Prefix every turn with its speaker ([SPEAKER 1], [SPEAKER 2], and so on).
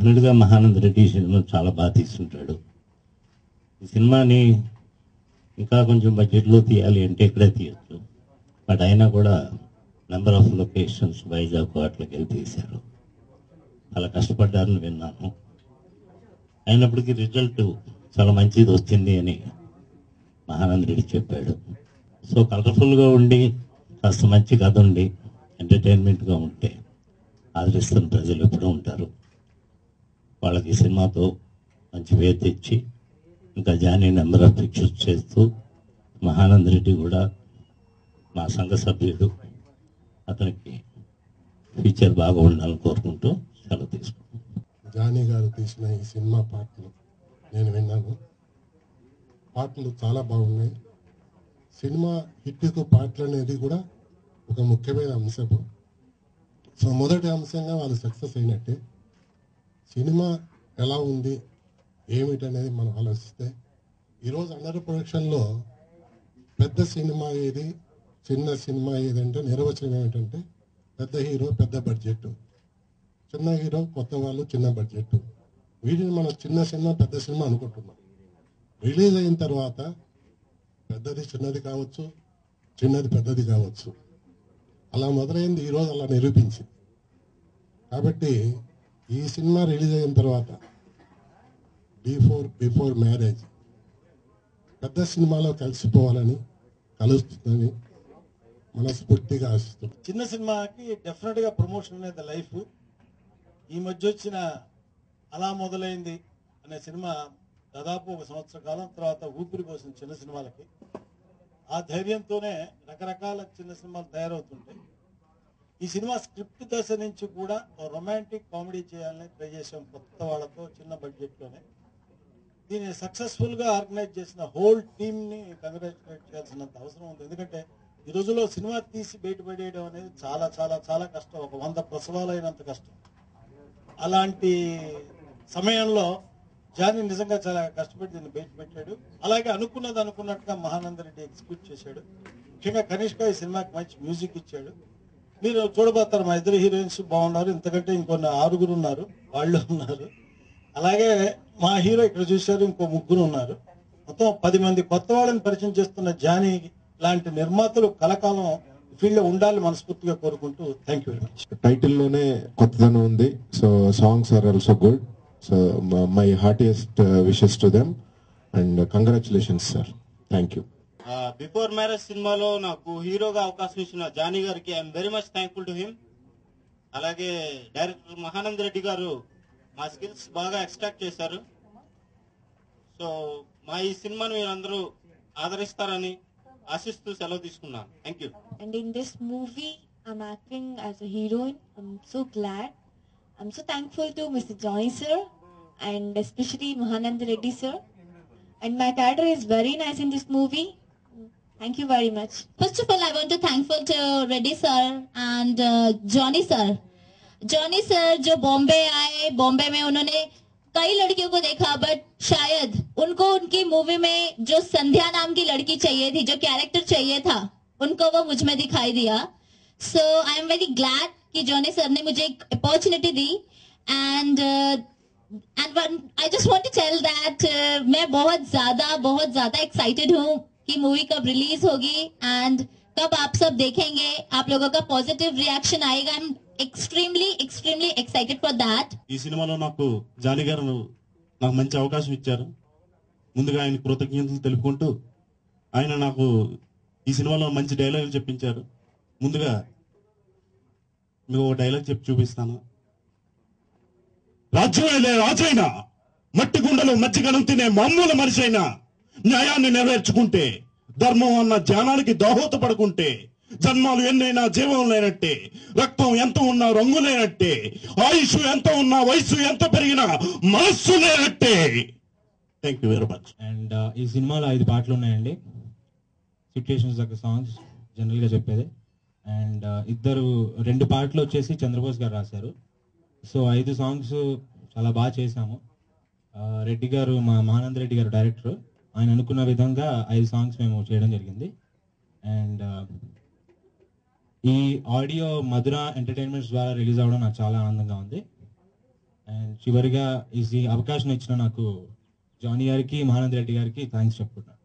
[SPEAKER 1] డెఫినెట్గా మహానంద రెడ్డి ఈ సినిమా చాలా బాగా తీస్తుంటాడు ఈ సినిమాని ఇంకా కొంచెం బడ్జెట్లో తీయాలి అంటే ఇక్కడే తీయచ్చు బట్ అయినా కూడా నెంబర్ ఆఫ్ లొకేషన్స్ వైజాగ్ అట్లకి వెళ్ళి తీశారు చాలా కష్టపడ్డారని విన్నాను అయినప్పటికీ రిజల్ట్ చాలా మంచిది వచ్చింది అని మహానంద రెడ్డి చెప్పాడు సో కలర్ఫుల్గా ఉండి కాస్త మంచి కథ ఉండి ఎంటర్టైన్మెంట్గా ఉంటే ఆదరిస్తున్న ప్రజలు ఎప్పుడూ ఉంటారు వాళ్ళకి ఈ సినిమాతో మంచి పేరు తెచ్చి ఇంకా జానీ నెంబర్ ఆఫ్ పిక్చర్స్ చేస్తూ మహానంద రెడ్డి కూడా మా సంఘ సభ్యుడు అతనికి ఫ్యూచర్ బాగా ఉండాలని కోరుకుంటూ సెలవు తీసుకుంటాం
[SPEAKER 2] జానీ గారు తీసిన ఈ సినిమా పాటలు నేను విన్నాను పాటలు చాలా బాగున్నాయి సినిమా హిట్కు పాటలు అనేది కూడా ఒక ముఖ్యమైన అంశము సో మొదటి అంశంగా వాళ్ళు సక్సెస్ అయినట్టే సినిమా ఎలా ఉంది ఏమిటనేది మనం ఆలోచిస్తే ఈరోజు అందరి ప్రొడక్షన్లో పెద్ద సినిమా ఏది చిన్న సినిమా ఏదంటే నిర్వచనం ఏమిటంటే పెద్ద హీరో పెద్ద బడ్జెట్ చిన్న హీరో కొత్త వాళ్ళు చిన్న బడ్జెట్ వీటిని మనం చిన్న సినిమా పెద్ద సినిమా అనుకుంటున్నాం రిలీజ్ అయిన తర్వాత పెద్దది చిన్నది కావచ్చు చిన్నది పెద్దది కావచ్చు అలా మొదలైంది ఈరోజు అలా నిరూపించింది కాబట్టి ఈ సినిమా రిలీజ్ అయిన తర్వాత బిఫోర్ బిఫోర్ మ్యారేజ్ పెద్ద సినిమాలో కలిసిపోవాలని కలుస్తుందని మనస్ఫూర్తిగా ఆశిస్తున్నాం
[SPEAKER 3] చిన్న సినిమాకి డెఫినెట్ గా ప్రమోషన్ అనేది లైఫ్ ఈ మధ్య వచ్చిన అలా మొదలైంది అనే సినిమా దాదాపు ఒక సంవత్సర కాలం తర్వాత ఊపిరి పోసిన చిన్న సినిమాలకి ఆ ధైర్యంతోనే రకరకాల చిన్న సినిమాలు తయారవుతుంటాయి ఈ సినిమా స్క్రిప్ట్ దశ నుంచి కూడా ఓ రొమాంటిక్ కామెడీ చేయాలని ట్రై చేసాం కొత్త వాళ్ళతో చిన్న బడ్జెట్లోనే దీన్ని సక్సెస్ఫుల్ గా ఆర్గనైజ్ చేసిన హోల్ టీమ్ ని కంగ్రాచులేట్ చేయాల్సినంత అవసరం ఉంది ఎందుకంటే ఈ రోజుల్లో సినిమా తీసి బయటపడేయడం అనేది చాలా చాలా చాలా కష్టం ఒక వంద ప్రసవాలు అయినంత కష్టం అలాంటి సమయంలో జానీ నిజంగా చాలా కష్టపడి దీన్ని బయట పెట్టాడు అలాగే అనుకున్నది అనుకున్నట్టుగా మహానంద రెడ్డి ఎగ్జిక్యూట్ చేశాడు ముఖ్యంగా కనిష్క ఈ సినిమాకి మంచి మ్యూజిక్ ఇచ్చాడు మీరు చూడబోతారు మా ఇద్దరు హీరోయిన్స్ బాగున్నారు ఇంతకంటే ఇంకొన్ని ఆరుగురు ఉన్నారు వాళ్ళు ఉన్నారు అలాగే మా హీరో ఇక్కడ చూశారు ఇంకో ముగ్గురు ఉన్నారు మొత్తం పది మంది కొత్త వాళ్ళని పరిచయం చేస్తున్న జానీ లాంటి నిర్మాతలు కలకాలం ఫీల్డ్ లో ఉండాలి మనస్ఫూర్తిగా కోరుకుంటూ థ్యాంక్ యూ వెరీ మచ్
[SPEAKER 4] టైటిల్లోనే కొత్తదనం ఉంది so songs are also good so my heartiest wishes to them and congratulations sir thank you
[SPEAKER 5] before marriage సినిమాలో నాకు హీరోగా అవకాశం ఇచ్చిన జానీ గారికి I am very much thankful to him అలాగే డైరెక్టర్ మహానంద్ రెడ్డి గారు మా స్కిల్స్ బాగా ఎక్స్ట్రాక్ట్ చేశారు సో మా ఈ సినిమాను మీరు అందరూ ఆదరిస్తారని ఆశిస్తూ సెలవు తీసుకున్నాను thank you
[SPEAKER 6] And in this movie, I'm acting as a heroine. I'm so glad. I'm so thankful to Mr. Johnny sir and especially Mahanand Reddy sir. And my character is very nice in this movie. Thank you very much.
[SPEAKER 7] First of all, I want to thankful to Reddy sir and uh, Johnny sir. Johnny sir जो बॉम्बे आए बॉम्बे में उन्होंने कई लड़कियों को देखा but शायद उनको उनकी मूवी में जो संध्या नाम की लड़की चाहिए थी जो कैरेक्टर चाहिए था उनको वो मुझ में दिखाई दिया so I am very glad कि जॉनी सर ने मुझे एक अपॉर्चुनिटी दी and and I just want to tell that मैं बहुत ज्यादा बहुत ज्यादा एक्साइटेड हूँ कि मूवी कब रिलीज होगी एंड कब आप सब देखेंगे आप लोगों का पॉजिटिव रिएक्शन आएगा I am extremely extremely excited for that
[SPEAKER 8] ఈ సినిమాలో నాకు జానీ గారు నాకు మంచి అవకాశం ఇచ్చారు ముందుగా ఆయన కృతజ్ఞతలు తెలుపుకుంటూ ఆయన నాకు ఈ సినిమాలో మంచి డైలాగులు చెప్పించారు ముందుగా మీకు ఒక డైలాగ్ చెప్పి చూపిస్తాను రాజ్యమే రాజైనా మట్టి గుండెలు మజ్జిగనం తినే మామూలు మనిషి అయినా న్యాయాన్ని నెరవేర్చుకుంటే ధర్మం అన్న ధ్యానానికి దోహోతపడుకుంటే జన్మాలు ఎన్నైనా జీవం లేనట్టే రక్తం ఎంత ఉన్నా రంగు లేనట్టే ఆయుష్ ఎంత ఉన్నా వయసు ఎంత పెరిగినా మనస్సు లేనట్టే thank you very much
[SPEAKER 9] and ఈ సినిమాలో ఐదు పాటలు ఉన్నాయండి సిచ్యుయేషన్స్ దగ్గర సాంగ్స్ జనరల్గా చెప్పేది అండ్ ఇద్దరు రెండు పాటలు వచ్చేసి చంద్రబోస్ గారు రాశారు సో ఐదు సాంగ్స్ చాలా బాగా చేశాము ఆ, రెడ్డి గారు మా మహానంద రెడ్డి గారు డైరెక్టర్ ఆయన అనుకున్న విధంగా ఐదు సాంగ్స్ మేము చేయడం జరిగింది అండ్ ఈ ఆడియో మధుర ఎంటర్టైన్మెంట్స్ ద్వారా రిలీజ్ అవ్వడం నాకు చాలా ఆనందంగా ఉంది అండ్ చివరిగా ఈ అవకాశం ఇచ్చిన నాకు జానీ గారికి మహానంద రెడ్డి గారికి థ్యాంక్స్ చెప్పుకుంటున్నాను